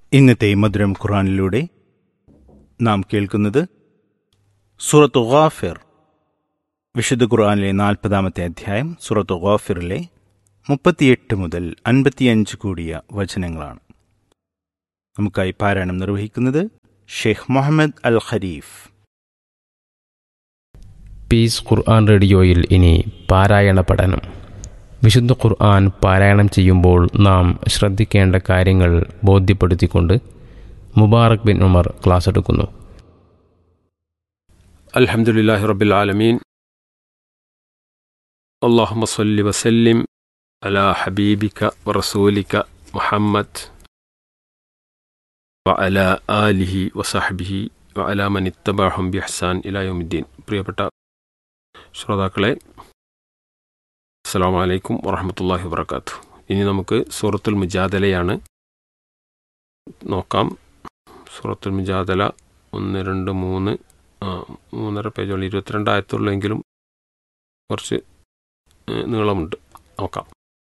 ഇന്നത്തെ മധുരം ഖുറാനിലൂടെ നാം കേൾക്കുന്നത് സൂറത്ത് ഗാഫിർ വിശുദ്ധ ഖുർആനിലെ നാൽപ്പതാമത്തെ അധ്യായം സൂറത്ത് ഗാഫിറിലെ മുപ്പത്തിയെട്ട് മുതൽ അൻപത്തിയഞ്ച് കൂടിയ വചനങ്ങളാണ് നമുക്കായി പാരായണം നിർവഹിക്കുന്നത് Sheikh Muhammad al Khareef peace Quran റേഡിയോയിൽ ഇനി പാരായണ പഠനം വിശുദ്ധ ഖുർആൻ പാരായണം ചെയ്യുമ്പോൾ നാം ശ്രദ്ധിക്കേണ്ട കാര്യങ്ങൾ ബോധ്യപ്പെടുത്തിക്കൊണ്ട് മുബാറക് ബിൻ ഉമർ ക്ലാസ് എടുക്കുന്നു الحمد لله رب العالمين اللهم صل وسلم على حبيبك ورسولك محمد وعلى آله وصحبه وعلى من اتبعهم بإحسان إلى يوم الدين പ്രിയപ്പെട്ട ശ്രോതാക്കളെ അസ്സാം വലൈക്കും വറഹമത്തല്ലാഹി വബർക്കാത്തു ഇനി നമുക്ക് സൂറത്തുൽ മുജാദലയാണ് നോക്കാം സൂറത്തുൽ മുജാദല ഒന്ന് രണ്ട് മൂന്ന് ആ മൂന്നര പേജുള്ള ഇരുപത്തിരണ്ട് ആയത്തുള്ളെങ്കിലും കുറച്ച് ഏഹ്, നീളമുണ്ട് നോക്കാം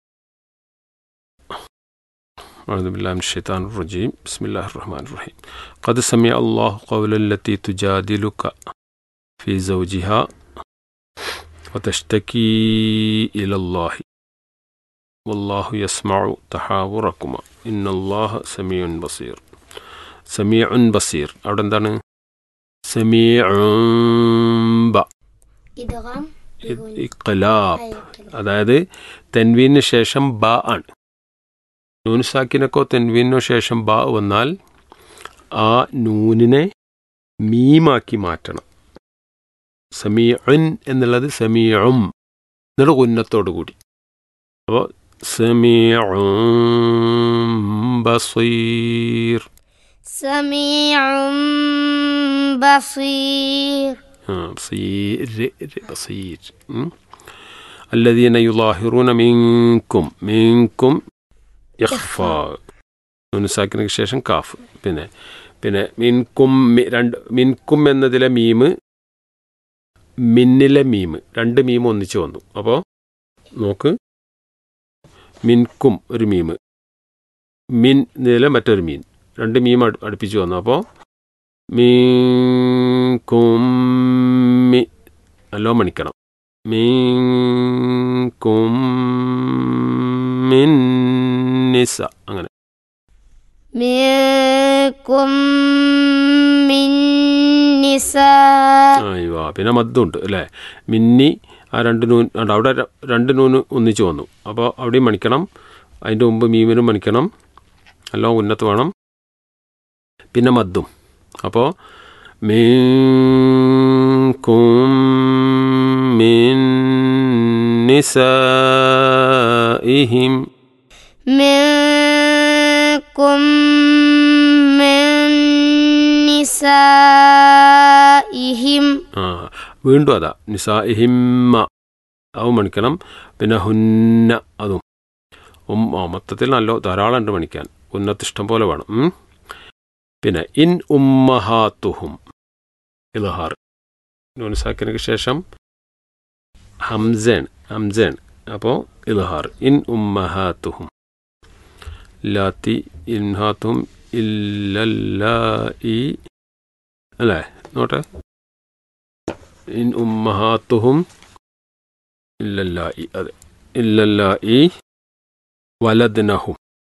أعوذ بالله من الشيطان الرجيم بسم الله الرحمن الرحيم قد سمع الله قول التي تجادلك في زوجها وتشتكي إلى الله والله يسمع تحاوركما إن الله سميع بصير سميع بصير അവിടെ എന്താണ് സമീഉം ബ ഇദ്ഗാം ഇഖ്ലാബ് അതായത് തെൻവീനു ശേഷം ബ ആണ് നൂനുസാക്കിനൊക്കെ തെൻവീനു ശേഷം ബ വന്നാൽ ആ നൂനിനെ മീമാക്കി മാറ്റണം സമീഉൻ എന്നുള്ളത് സമീഉം എന്നുള്ള ഉന്നത്തോടു കൂടി അപ്പോൾ സമീഉം ബസീർ സമീഉം ബസീർ آه، بصير بصير م? الذين يظاهرون منكم منكم يخفى നൂന് സാക്കിനക്ക് ശേഷം കാഫ് പിന്നെ പിന്നെ മിൻകും മി- രണ്ട് മിൻകും എന്നതിലെ മീമ് മിന്നിലെ മീമ് രണ്ട് മീം ഒന്നിച്ച് വന്നു അപ്പോൾ നോക്ക് മിൻകും ഒരു മീമ് മിൻ എന്നതിലെ മറ്റൊരു മീൻ രണ്ട് മീം അടു- അടുപ്പിച്ച് വന്നു അപ്പോൾ മീൻകും മി നല്ലോ മണിക്കണം മീൻകും മിന്നിസ അങ്ങനെ മിൻകും മിൻ നിസാ അയ്യോ പിന്നെ മദ്ദുണ്ട് അല്ലേ മിന്നി ആ രണ്ട് നൂൻ ഉണ്ട് അവിടെ ര- രണ്ട് നൂന് ഒന്നിച്ച് വന്നു അപ്പോൾ അവിടെയും മണിക്കണം അതിൻ്റെ മുമ്പ് മീമിനും മണിക്കണം എല്ലാം ഉന്നത്ത് വേണം പിന്നെ മദ്ദും അപ്പോൾ മീൻകും മിൻ നിസാഇഹിം മിൻകും മിൻ നിസാഇഹിം ആ വീണ്ടും അതാ നിസാഹിമ്മ അതും മണിക്കണം പിന്നെ ഹുന്ന അതും ഉം ആ മൊത്തത്തിൽ നല്ല ധാരാളം ഉണ്ട് മണിക്കാൻ ഉന്നത്ത് ഇഷ്ടം പോലെ വേണം ഉം. പിന്നെ ഇൻ ഉമ്മഹാത്തുഹും ഇലഹാർ നൂനിസാക്കിനക്ക് ശേഷം ഹംസേൺ ഹംസേൺ അപ്പോൾ ഇലഹാർ ഇൻ ഉമ്മഹാത്തുഹും ലാത്തി ഇൻഹാത്തും ഇല്ലല്ലായി അല്ലേ നോട്ടെ ഇൻ ഉമ്മഹാത്തുഹും ഇല്ലല്ലായി അതെ ഇല്ലല്ലായി വലദ്നഹും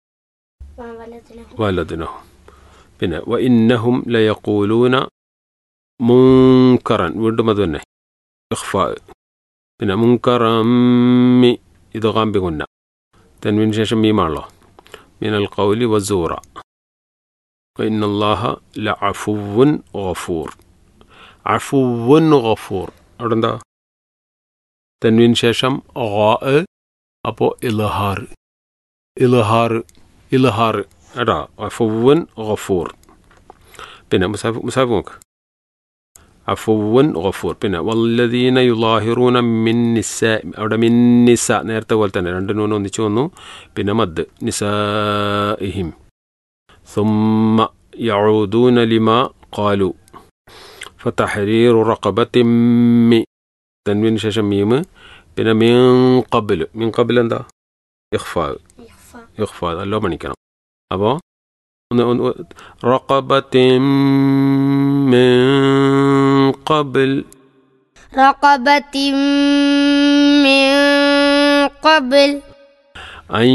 വലദ്നഹും പിന്നെ വ ഇന്നഹും ലയക്കൂലൂന മുങ്കറൻ വീണ്ടും അത് തന്നെ ഇഖ്ഫാ പിന്നെ മുങ്കറമ്മി ഇത് കാമ്പി കുന്ന തെൻവിന് ശേഷം മീമാണല്ലോ മിനൽ കൗലി വസൂറ وإن الله لعفو غفور അഫുവൻ ഗഫൂർ അവിടെ എന്താ തെൻവിന് ശേഷം ഗാ അപ്പോൾ ഇലഹാർ ഇലഹാർ ഇലഹാർ എടാ അഫുവൻ ഗഫൂർ പിന്നെ മുസാഫ് മുസാഫ് നോക്ക് അഫുവൻ ഗഫൂർ പിന്നെ വല്ലദീന യുലാഹിറൂന മിൻ നിസ അവിടെ മിൻ നിസ നേരത്തെ പോലെ തന്നെ രണ്ട് നൂന് ഒന്നിച്ചു വന്നു പിന്നെ മദ് നിസാഇഹിം ثم يعودون لما قالوا فتحرير رقبة مي تنوين شاشة ميم പിന്നെ മീൻ കബിൽ മീൻ കബിൽ എന്താ ഇഖ്ഫാ ഇഖ്ഫാ നല്ലോ മണിക്കണം അപ്പോൾ ഒന്ന് ഒന്ന് റഖബത്തിൻ മിൻ ഖബൽ رقبة من قبل أن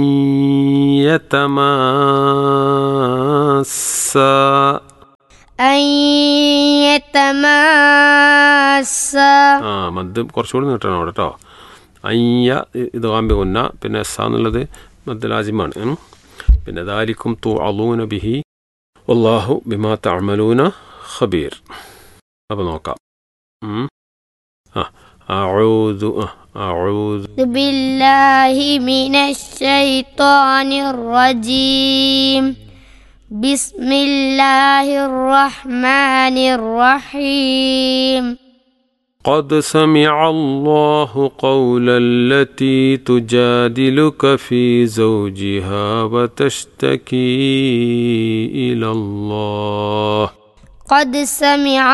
يتماسا أن يتماسا ആ മദ് കുറച്ചുകൂടി നീട്ടണം അവിടെ കേട്ടോ അയ്യ ഇത് കാമ്പി കൊന്ന പിന്നെ എസ് എന്നുള്ളത് മദ് ലാജിമാണ് ഉം. പിന്നെ ദാലിക്കും തു അലൂന ബിഹി വല്ലാഹു ബിമാ തഅമലൂന ഖബീർ അപ്പോൾ നോക്കാം ഉം. ആ അഊദു ആ അഊദു أعوذ بالله من الشيطان الرجيم بسم الله الرحمن الرحيم قد سمع الله قول التي تجادلك في زوجها وتشتكي إلى الله قد سمع